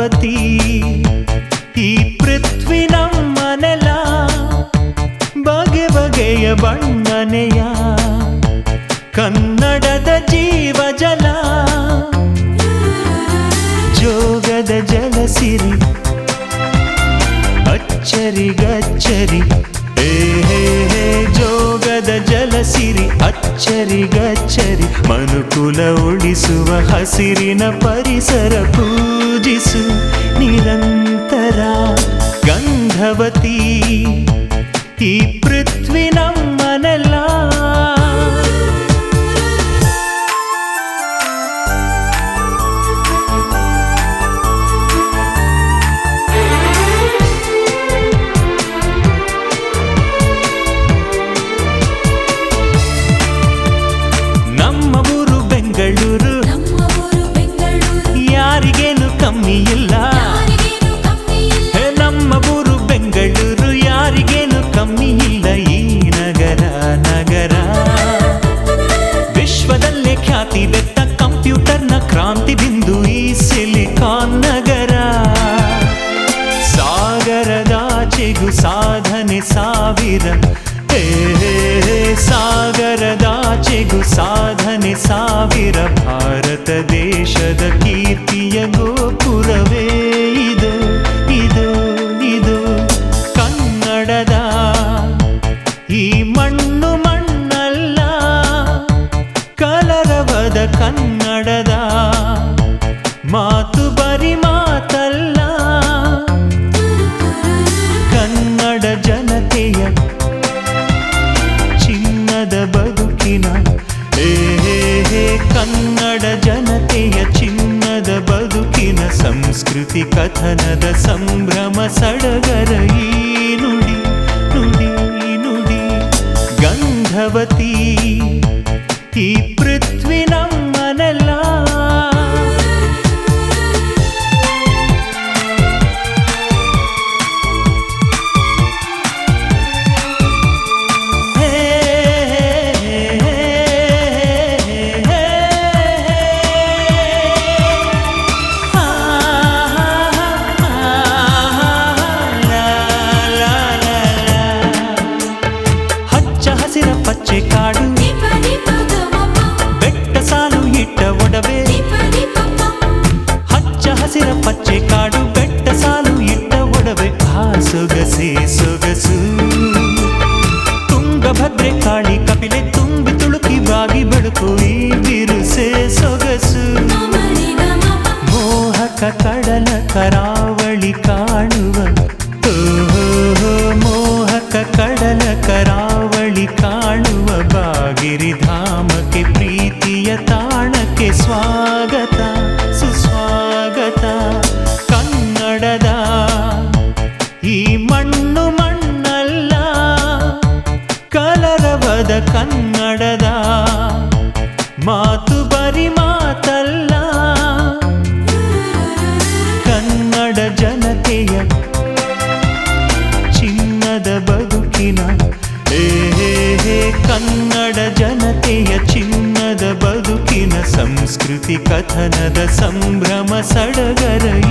ಗಂಧವತಿ ಈ ಪೃಥ್ವಿ ನಮ್ಮನೆಲ ಬಗೆ ಬಗೆಯ ಬಣ್ಣನೆಯ ಕನ್ನಡದ ಜೀವ ಜಲ ಜೋಗದ ಜಲಸಿರಿ ಅಚ್ಚರಿ ಗಚ್ಚರಿ ಹೇ ಹೇ ಹೇ ಜೋಗದ ಜಲಸಿರಿ ಅಚ್ಚರಿ ಗಚ್ಚರಿ ಮನುಕುಲ ಉಳಿಸುವ ಹಸಿರಿನ ಪರಿಸರ ಪೂಜಿಸು ನಿರಂತರ ಗಂಧವತಿ ಈ ಪೃಥ್ವಿ ನಮ್ಮನೆಲ್ಲ ನಮ್ಮ ಊರು ಬೆಂಗಳೂರು ನಮ್ಮ ಊರು ಬೆಂಗಳೂರು ಯಾರಿಗೇನು ಕಮ್ಮಿ ಇಲ್ಲ ಯಾರಿಗೇನು ಕಮ್ಮಿ ಇಲ್ಲ ಹೇ ನಮ್ಮ ಊರು ಬೆಂಗಳೂರು ಯಾರಿಗೇನು ಕಮ್ಮಿ ಇಲ್ಲ ಈ ನಗರ ನಗರ ವಿಶ್ವದಲ್ಲೇ ಖ್ಯಾತಿ ಬೆತ್ತ ಕಂಪ್ಯೂಟರ್ನ ಕ್ರಾಂತಿ ಬಿಂದು ಈ ಸಿಲಿಕಾನ್ ನಗರ ಸಾಗರದಾಚೆಗೂ ಸಾಧನೆ ಸಾವಿರ ಹೇ ಹೇ, ಹೇ, ಸಾಗರದಾಚೆಗೂ ಸಾಧನೆ ಸಾವಿರ ಭಾರತ ದೇಶದ ಕೀರ್ತಿಯ ಗೋಪುರವೇ ಇದು ಇದು ಇದು ಕನ್ನಡದ ಈ ಮಣ್ಣು ಮಣ್ಣಲ್ಲ ಕಲರವದ ಕನ್ನಡದ ಮಾತು ಬರಿ ಮಾತಲ್ಲ ಕನ್ನಡ ಜನತೆಯ ಚಿನ್ನದ ಬದುಕಿನ ಹೇ ಹೇ ಹೇ ಕನ್ನಡ ಜನತೆಯ ಚಿನ್ನದ ಬದುಕಿನ ಸಂಸ್ಕೃತಿ ಕಥನದ ಸಂಭ್ರಮ ಸಡಗರ ಈ ನುಡಿ ನುಡಿ ನುಡಿ ಗಂಧವತಿ ಈ ಪೃಥ್ವಿ ನಮ್ಮನೆಲ್ಲ ಹೇ, ಹೇ, ಹೇ, ಹೇ, ಆ, ಆ, ಲಾ, ಲಾ, ಲಾ, ಲಾ. ಹಚ್ಚ ಹಸಿರ ಪಚ್ಚೆ ಕಾಡು ನಿಪ ನಿಪ ಗಮಪ ಬೆಟ್ಟ ಸಾಲು ಇಟ್ಟ ಒಡವೆ ನಿಪ ನಿಪ ಹಚ್ಚ ಹಸಿರ ಪಚ್ಚೆ ಕಾಡು ಬೆಟ್ಟ ಸಾಲು ಇಟ್ಟ ಒಡವೆ ಆ ಸೊಗಸೆ ಸೊಗಸು ತುಂಗಭದ್ರೆ ಕಾಳಿ ಕಪಿಲೆ ತುಂಬಿ ತುಳುಕಿ ಬಾಗಿ ಬೆಳಕು ಈ ಬಿರುಸೆ ಸೊಗಸು ಮಮರಿ ಗಮಪ ಮೋಹಕ ಕಡಲ ಕರಾವಳಿ ಕಾಣುವ ಓಹೋ ಮೋಹಕ ಕಡಲ ಕರಾವಳಿ ಕಾಣುವ ಬಾಗಿರಿ ಧಾಮಕ್ಕೆ ಪ್ರೀತಿಯ ತಾಣಕ್ಕೆ ಸ್ವಾಗತ ಸುಸ್ವಾಗತ ಕನ್ನಡದ ಈ ಮಣ್ಣು ಮಣ್ಣಲ್ಲ ಕಲರವದ ಕನ್ನಡದ ಮಾತು ಬರಿ ಮಾತಲ್ಲ ಕನ್ನಡ ಜನತೆಯ ಚಿನ್ನದ ಬದುಕಿನ ಹೇ ಹೇ ಹೇ ಕನ್ನಡ ಜನತೆಯ ಚಿನ್ನದ ಬದುಕಿನ ಸಂಸ್ಕೃತಿ ಕಥನದ ಸಂಭ್ರಮ ಸಡಗರ